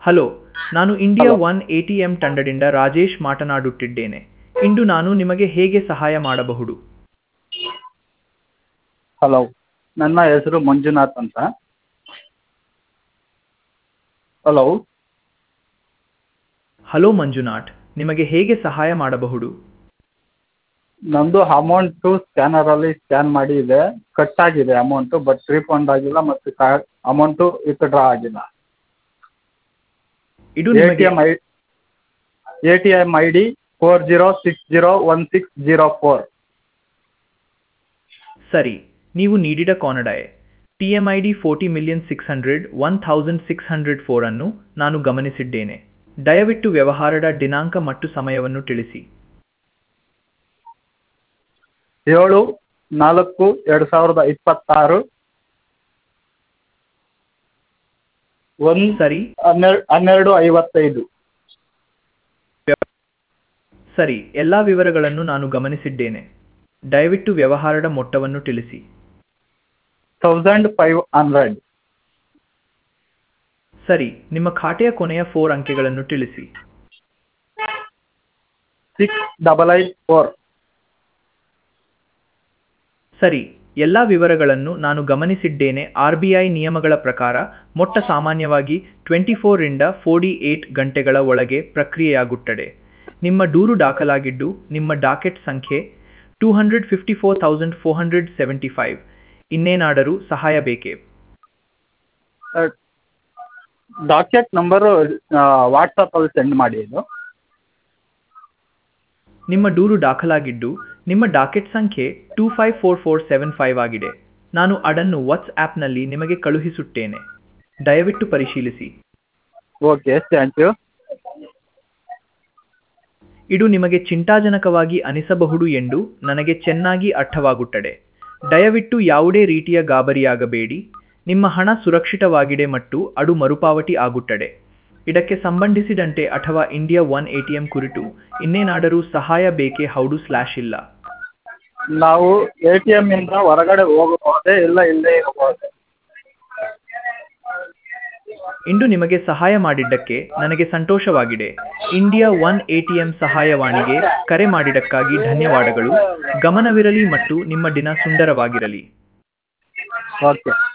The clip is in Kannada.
ಹಲೋ ನಾನು India one A T M ತಂಡದಿಂದ ರಾಜೇಶ್ ಮಾತನಾಡುತ್ತಿದ್ದೇನೆ ಇಂದು ನಾನು ನಿಮಗೆ ಹೇಗೆ ಸಹಾಯ ಮಾಡಬಹುದು ಹಲೋ ನನ್ನ ಹೆಸರು ಮಂಜುನಾಥ್ ಅಂತ ಹಲೋ ಹಲೋ ಮಂಜುನಾಥ್ ನಿಮಗೆ ಹೇಗೆ ಸಹಾಯ ಮಾಡಬಹುದು ನಮ್ಮದು ಅಮೌಂಟು ಸ್ಕ್ಯಾನರಲ್ಲಿ ಸ್ಕ್ಯಾನ್ ಮಾಡಿ ಇದೆ ಕಟ್ ಆಗಿದೆ ಅಮೌಂಟು ಬಟ್ ರೀಫಂಡ್ ಆಗಿಲ್ಲ ಮತ್ತು ಕಾ ಅಮೌಂಟು ವಿತ್ಡ್ರಾ ಆಗಿಲ್ಲ ಇದು ಎ ಟಿ ನಿಮಗೆ M I A T M I D four zero six zero one six zero four ಸರಿ ನೀವು ನೀಡಿದ ಕಾನಡಾಯೆ T M I D forty million six hundred one thousand six hundred four ಅನ್ನು ನಾನು ಗಮನಿಸಿದ್ದೇನೆ ದಯವಿಟ್ಟು ವ್ಯವಹಾರದ ದಿನಾಂಕ ಮತ್ತು ಸಮಯವನ್ನು ತಿಳಿಸಿ ಏಳು ನಾಲ್ಕು ಎರಡು ಸಾವಿರದ ಇಪ್ಪತ್ತಾರು ಒಂದು ಸರಿ ಹನ್ನೆರಡು ಹನ್ನೆರಡು ಐವತ್ತೈದು ಸರಿ ಎಲ್ಲ ವಿವರಗಳನ್ನು ನಾನು ಗಮನಿಸಿದ್ದೇನೆ ದಯವಿಟ್ಟು ವ್ಯವಹಾರದ ಮೊತ್ತವನ್ನು ತಿಳಿಸಿ ತೌಸಂಡ್ ಫೈವ್ ಹಂಡ್ರೆಡ್ ಸರಿ ನಿಮ್ಮ ಖಾತೆಯ ಕೊನೆಯ ಫೋರ್ ಅಂಕೆಗಳನ್ನು ತಿಳಿಸಿ ಸಿಕ್ಸ್ ಡಬಲ್ ಐಟ್ ಫೋರ್ ಸರಿ ಎಲ್ಲ ವಿವರಗಳನ್ನು ನಾನು ಗಮನಿಸಿದ್ದೇನೆ ಆರ್ ಬಿ ಐ ನಿಯಮಗಳ ಪ್ರಕಾರ ಮೊಟ್ಟ ಸಾಮಾನ್ಯವಾಗಿ ಟ್ವೆಂಟಿ ಫೋರಿಂದ ಫೋರ್ಟಿ ಏಟ್ ಗಂಟೆಗಳ ಒಳಗೆ ಪ್ರಕ್ರಿಯೆಯಾಗುತ್ತದೆ ನಿಮ್ಮ ದೂರು ದಾಖಲಾಗಿದ್ದು ನಿಮ್ಮ ಡಾಕೆಟ್ ಸಂಖ್ಯೆ two hundred fifty four thousand four hundred seventy five ಇನ್ನೇನಾದರೂ ಸಹಾಯ ಬೇಕೇ ಡಾಕೆಟ್ ನಂಬರು ವಾಟ್ಸಪ್ಪಲ್ಲಿ ಸೆಂಡ್ ಮಾಡಿ ಇದು ನಿಮ್ಮ ದೂರು ದಾಖಲಾಗಿದ್ದು ನಿಮ್ಮ ಡಾಕೆಟ್ ಸಂಖ್ಯೆ two five four four seven five ಆಗಿದೆ ನಾನು ಅದನ್ನು ವಾಟ್ಸ್ಆ್ಯಪ್ನಲ್ಲಿ ನಿಮಗೆ ಕಳುಹಿಸುತ್ತೇನೆ ದಯವಿಟ್ಟು ಪರಿಶೀಲಿಸಿ ಓಕೆ ಥ್ಯಾಂಕ್ ಯು ಇದು ನಿಮಗೆ ಚಿಂತಾಜನಕವಾಗಿ ಅನಿಸಬಹುದು ಎಂದು ನನಗೆ ಚೆನ್ನಾಗಿ ಅರ್ಥವಾಗುತ್ತದೆ ದಯವಿಟ್ಟು ಯಾವುದೇ ರೀತಿಯ ಗಾಬರಿಯಾಗಬೇಡಿ ನಿಮ್ಮ ಹಣ ಸುರಕ್ಷಿತವಾಗಿದೆ ಮತ್ತು ಅದು ಮರುಪಾವತಿ ಆಗುತ್ತದೆ ಇದಕ್ಕೆ ಸಂಬಂಧಿಸಿದಂತೆ ಅಥವಾ India one A T M ಕುರಿತು ಇನ್ನೇನಾದರೂ ಸಹಾಯ ಬೇಕೇ ಹೌದು ಸ್ಲ್ಯಾಶ್ ಇಲ್ಲ ನಾವು ಎ ಟಿ ಎಮ್ಮಿಂದ ಹೊರಗಡೆ ಹೋಗಬಹುದೇ ಇಲ್ಲ ಇಲ್ಲೇ ಇರಬಹುದೇ ಇಂದು ನಿಮಗೆ ಸಹಾಯ ಮಾಡಿದ್ದಕ್ಕೆ ನನಗೆ ಸಂತೋಷವಾಗಿದೆ India one A T M ಸಹಾಯವಾಣಿಗೆ ಕರೆ ಮಾಡಿದ್ದಕ್ಕಾಗಿ ಧನ್ಯವಾದಗಳು ಗಮನವಿರಲಿ ಮತ್ತು ನಿಮ್ಮ ದಿನ ಸುಂದರವಾಗಿರಲಿ ಓಕೆ